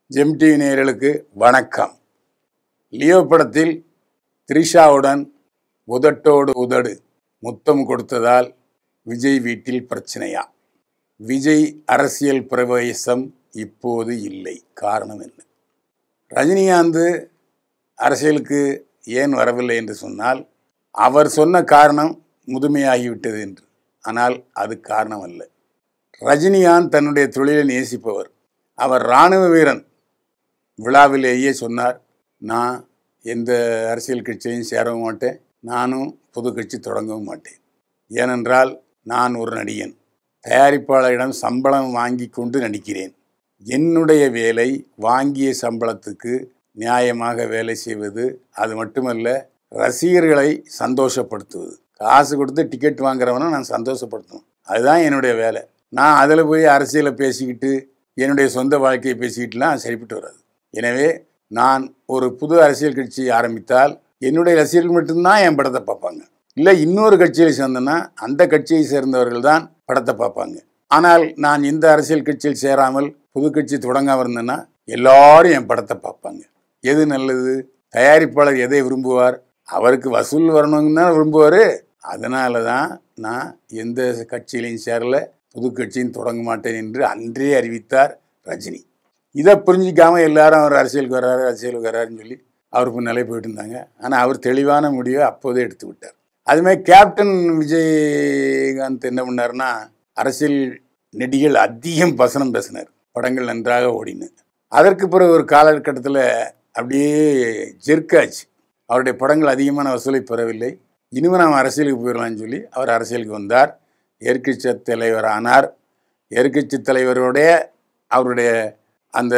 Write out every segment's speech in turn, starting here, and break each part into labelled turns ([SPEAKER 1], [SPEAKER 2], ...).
[SPEAKER 1] GeM TV நேயர்களுக்கு வணக்கம் Leo படத்தில் த்ரிஷாவுடன் உதட்டோடு உதடு முத்தம் கொடுத்ததால் விஜய் வீட்டில் பிரச்சனையா விஜய் அரசியல் பிரவேசம் இப்போது இல்லை காரணம் என்ன ரஜினிகாந்த் அரசியலுக்கு ஏன் வரவில்லை என்று சொன்னால் அவர் சொன்ன காரணம் முதுமையாகிவிட்டது என்று ஆனால் அது காரணம் அல்ல ரஜினிகாந்த் தன்னுடைய தொழிலை நேசிப்பவர் அவர் இராணுவ வீரன் விழாவிலேயே சொன்னார் நான் எந்த அரசியல் கட்சியையும் சேரவும் மாட்டேன் நானும் புது கட்சி தொடங்கவும் மாட்டேன் ஏனென்றால் நான் ஒரு நடிகன் தயாரிப்பாளரிடம் சம்பளம் வாங்கி கொண்டு நடிக்கிறேன் என்னுடைய வேலை வாங்கிய சம்பளத்துக்கு நியாயமாக வேலை செய்வது அது மட்டுமல்ல ரசிகர்களை சந்தோஷப்படுத்துவது காசு கொடுத்து டிக்கெட் வாங்குறவனை நான் சந்தோஷப்படுத்தணும் அதுதான் என்னுடைய வேலை நான் அதில் போய் அரசியலை பேசிக்கிட்டு என்னுடைய சொந்த வாழ்க்கையை பேசிக்கிட்டுலாம் சரிப்பட்டு வராது எனவே நான் ஒரு புது அரசியல் கட்சி ஆரம்பித்தால் என்னுடைய ரசிகர்கள் மட்டும்தான் என் படத்தை பார்ப்பாங்க இல்லை இன்னொரு கட்சியில் சேர்ந்தேன்னா அந்த கட்சியை சேர்ந்தவர்கள் தான் படத்தை பார்ப்பாங்க ஆனால் நான் இந்த அரசியல் கட்சியில் சேராமல் புது கட்சி தொடங்காம இருந்தேன்னா எல்லாரும் என் படத்தை பார்ப்பாங்க எது நல்லது தயாரிப்பாளர் எதை விரும்புவார் அவருக்கு வசூல் வரணும்னு தான் விரும்புவார் அதனால தான் நான் எந்த கட்சியிலையும் சேரல புது கட்சியும் தொடங்க மாட்டேன் என்று அன்றே அறிவித்தார் ரஜினி இதை புரிஞ்சிக்காம எல்லாரும் அவர் அரசியலுக்கு வர்றாரு அரசியலுக்கு வர்றாருன்னு சொல்லி அவர் பின்னாலே போயிட்டு இருந்தாங்க ஆனால் அவர் தெளிவான முடிவை அப்போதே எடுத்து விட்டார் அதுமாதிரி கேப்டன் விஜயகாந்த் என்ன பண்ணாருன்னா அரசியல் நெடிகள் அதிகம் வசனம் பேசினார் படங்கள் நன்றாக ஓடினு அதற்கு பிறகு ஒரு காலகட்டத்தில் அப்படியே ஜெர்க்காச்சு அவருடைய படங்கள் அதிகமான வசூலை பெறவில்லை இனிமேல் நாம் அரசியலுக்கு போயிடலாம்னு சொல்லி அவர் அரசியலுக்கு வந்தார் எதிர்க்கட்சி தலைவர் ஆனார் எதிர்க்கட்சி தலைவருடைய அவருடைய அந்த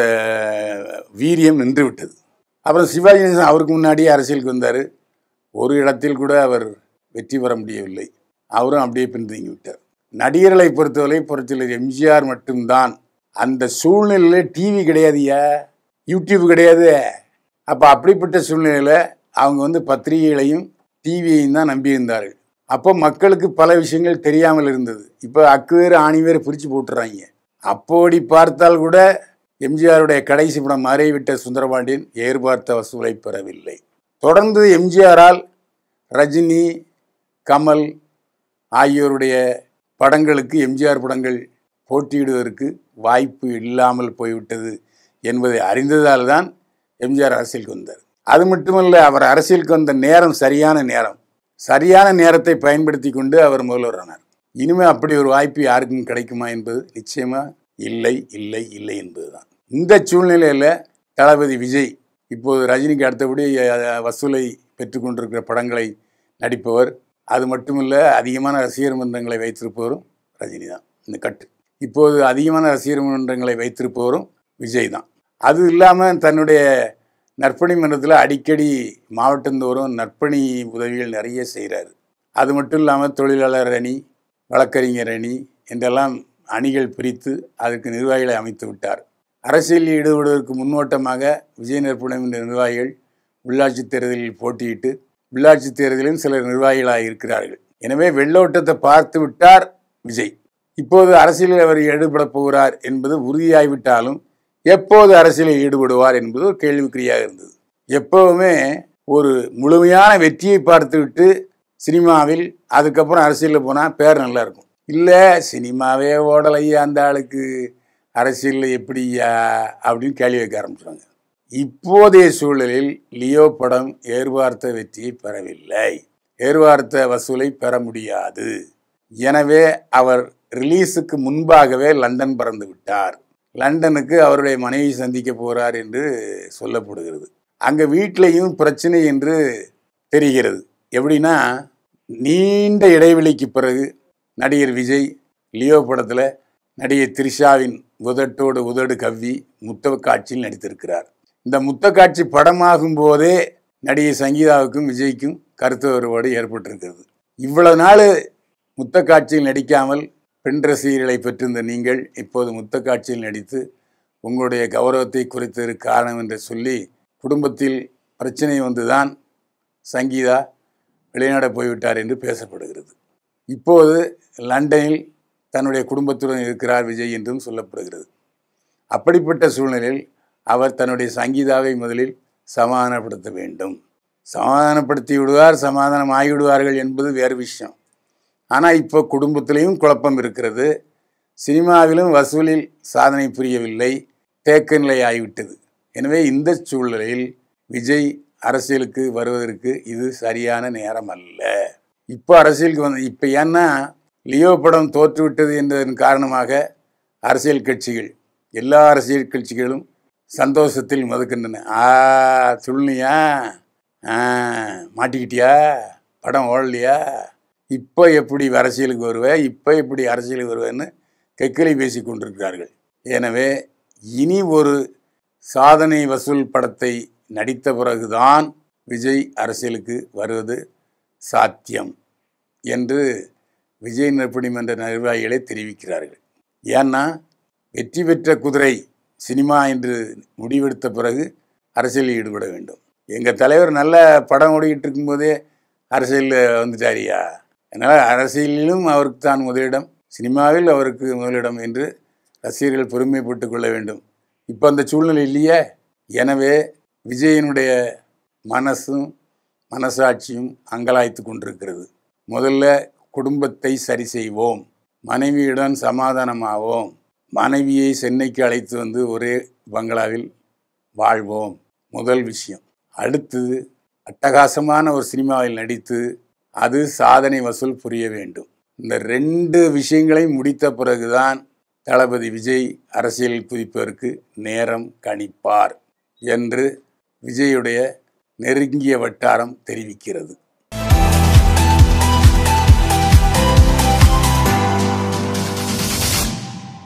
[SPEAKER 1] வீரியம் நின்று விட்டது அப்புறம் சிவாஜி கணேசன் அவருக்கு முன்னாடியே அரசியலுக்கு வந்தார் ஒரு இடத்தில் கூட அவர் வெற்றி பெற முடியவில்லை அவரும் அப்படியே பின்தங்கி விட்டார் நடிகர்களை பொறுத்தவரை புரட்சியில் எம்ஜிஆர் மட்டும்தான் அந்த சூழ்நிலையில் டிவி கிடையாதுயா யூடியூப் கிடையாது அப்போ அப்படிப்பட்ட சூழ்நிலையில் அவங்க வந்து பத்திரிகைகளையும் டிவியையும் தான் நம்பியிருந்தார்கள் அப்போ மக்களுக்கு பல விஷயங்கள் தெரியாமல் இருந்தது இப்போ அக்கு வேறு ஆணி வேறு பிரித்து போட்டுறாங்க அப்போடி பார்த்தால் கூட எம்ஜிஆருடைய கடைசி படம் மாறிவிட்ட சுந்தரபாண்டியன் எதிர்பார்த்த வசூலை பெறவில்லை தொடர்ந்து எம்ஜிஆரால் ரஜினி கமல் ஆகியோருடைய படங்களுக்கு எம்ஜிஆர் படங்கள் போட்டியிடுவதற்கு வாய்ப்பு இல்லாமல் போய்விட்டது என்பதை அறிந்ததால் தான் எம்ஜிஆர் அரசியலுக்கு வந்தார் அது மட்டுமல்ல அவர் அரசியலுக்கு வந்த நேரம் சரியான நேரம் சரியான நேரத்தை பயன்படுத்தி கொண்டு அவர் முதல்வர் ஆனார் இனிமேல் அப்படி ஒரு வாய்ப்பு யாருக்கும் கிடைக்குமா என்பது நிச்சயமா இல்லை இல்லை இல்லை என்பதுதான் இந்த சூழ்நிலையில் தளபதி விஜய் இப்போது ரஜினிக்கு அடுத்தபடி அஹ், வசூலை பெற்றுக்கொண்டிருக்கிற படங்களை நடிப்பவர் அது மட்டுமல்ல அதிகமான ரசிகர் மன்றங்களை வைத்திருப்பவரும் ரஜினி தான் இந்த கட்டு இப்போது அதிகமான ரசிகர் மன்றங்களை வைத்திருப்பவரும் விஜய் தான் அது இல்லாமல் தன்னுடைய நற்பணி மன்றத்தில் அடிக்கடி மாவட்டந்தோறும் நற்பணி உதவிகள் நிறைய செய்கிறாரு அது மட்டும் இல்லாமல் தொழிலாளர் அணி வழக்கறிஞர் அணி என்றெல்லாம் அணிகள் பிரித்து அதற்கு நிர்வாகிகளை அமைத்து விட்டார் அரசியலில் ஈடுபடுவதற்கு முன்னோட்டமாக விஜய் நற்பணி மன்ற நிர்வாகிகள் உள்ளாட்சி தேர்தலில் போட்டியிட்டு உள்ளாட்சி தேர்தலிலும் சிலர் நிர்வாகிகளாக இருக்கிறார்கள் எனவே வெள்ளோட்டத்தை பார்த்து விட்டார் விஜய் இப்போது அரசியலில் அவர் ஈடுபட போகிறார் என்பது உறுதியாகிவிட்டாலும் எப்போது அரசியலில் ஈடுபடுவார் என்பது ஒரு கேள்விக்குறியாக இருந்தது எப்போவுமே ஒரு முழுமையான வெற்றியை பார்த்துவிட்டு சினிமாவில் அதுக்கப்புறம் அரசியலில் போனால் பேர் நல்லா இருக்கும் இல்லை சினிமாவே ஓடலையா அந்த ஆளுக்கு அரசியலில் எப்படியா அப்படின்னு கேள்வி வைக்க ஆரம்பிச்சாங்க இப்போதைய சூழலில் லியோ படம் எதிர்பார்த்த வெற்றியை பெறவில்லை எதிர்பார்த்த வசூலை பெற முடியாது எனவே அவர் ரிலீஸுக்கு முன்பாகவே லண்டன் பறந்து விட்டார் லண்டனுக்கு அவருடைய மனைவி சந்திக்க போகிறார் என்று சொல்லப்படுகிறது அங்கே வீட்டிலையும் பிரச்சனை என்று தெரிகிறது எப்படின்னா நீண்ட இடைவெளிக்கு பிறகு நடிகர் விஜய் லியோ படத்தில் நடிகை த்ரிஷாவின் உதட்டோடு உதடு கவ்வி முத்த காட்சியில் நடித்திருக்கிறார் இந்த முத்த காட்சி படமாகும் போதே நடிகை சங்கீதாவுக்கும் விஜய்க்கும் கருத்து வேறுபாடு ஏற்பட்டிருக்கிறது இவ்வளவு நாள் முத்த காட்சியில் நடிக்காமல் பெண் ரசிகர்களை பெற்றிருந்த நீங்கள் இப்போது முத்த காட்சியில் நடித்து உங்களுடைய கௌரவத்தை குறைத்ததற்கு காரணம் என்று சொல்லி குடும்பத்தில் பிரச்சனை வந்துதான் சங்கீதா வெளிநாடு போய்விட்டார் என்று பேசப்படுகிறது இப்போது லண்டனில் தன்னுடைய குடும்பத்துடன் இருக்கிறார் விஜய் என்றும் சொல்லப்படுகிறது அப்படிப்பட்ட சூழ்நிலையில் அவர் தன்னுடைய சங்கீதாவை முதலில் சமாதானப்படுத்த வேண்டும் சமாதானப்படுத்தி விடுவார் சமாதானம் ஆகிவிடுவார்கள் என்பது வேறு விஷயம் ஆனால் இப்போ குடும்பத்திலையும் குழப்பம் இருக்கிறது சினிமாவிலும் வசூலில் சாதனை புரியவில்லை தேக்க நிலை ஆகிவிட்டது எனவே இந்த சூழ்நிலையில் விஜய் அரசியலுக்கு வருவதற்கு இது சரியான நேரம் அல்ல இப்போ அரசியலுக்கு வந்து இப்போ ஏன்னா லியோ படம் தோற்றுவிட்டது என்பதன் காரணமாக அரசியல் கட்சிகள் எல்லா அரசியல் கட்சிகளும் சந்தோஷத்தில் மதுக்கின்றன ஆ சொல்லியா ஆ மாட்டிக்கிட்டியா படம் ஓடலையா இப்போ எப்படி அரசியலுக்கு வருவ இப்போ எப்படி அரசியலுக்கு வருவேன்னு கெக்கலி பேசி கொண்டிருக்கிறார்கள் எனவே இனி ஒரு சாதனை வசூல் படத்தை நடித்த பிறகுதான் விஜய் அரசியலுக்கு வருவது சாத்தியம் என்று விஜய் நற்பணிமன்ற நிர்வாகிகளை தெரிவிக்கிறார்கள் ஏன்னா வெற்றி பெற்ற குதிரை சினிமா என்று முடிவெடுத்த பிறகு அரசியலில் ஈடுபட வேண்டும் எங்கள் தலைவர் நல்ல படம் ஓடிக்கிட்டு இருக்கும்போதே அரசியலில் வந்துட்டாரியா அதனால் அரசியலிலும் அவருக்கு தான் முதலிடம் சினிமாவில் அவருக்கு முதலிடம் என்று ரசிகர்கள் பெருமைப்பட்டு கொள்ள வேண்டும் இப்போ அந்த சூழ்நிலை இல்லையே எனவே விஜயனுடைய மனசும் மனசாட்சியும் அங்கலாய்த்து கொண்டிருக்கிறது முதல்ல குடும்பத்தை சரி செய்வோம் மனைவியுடன் சமாதானமாவோம் மனைவியை சென்னைக்கு அழைத்து வந்து ஒரே பங்களாவில் வாழ்வோம் முதல் விஷயம் அடுத்தது அட்டகாசமான ஒரு சினிமாவில் நடித்து அது சாதனை வசூல் புரிய வேண்டும் இந்த ரெண்டு விஷயங்களையும் முடித்த பிறகுதான் தளபதி விஜய் அரசியல் குதிப்பதற்கு நேரம் கணிப்பார் என்று விஜயுடைய நெருங்கிய வட்டாரம் தெரிவிக்கிறது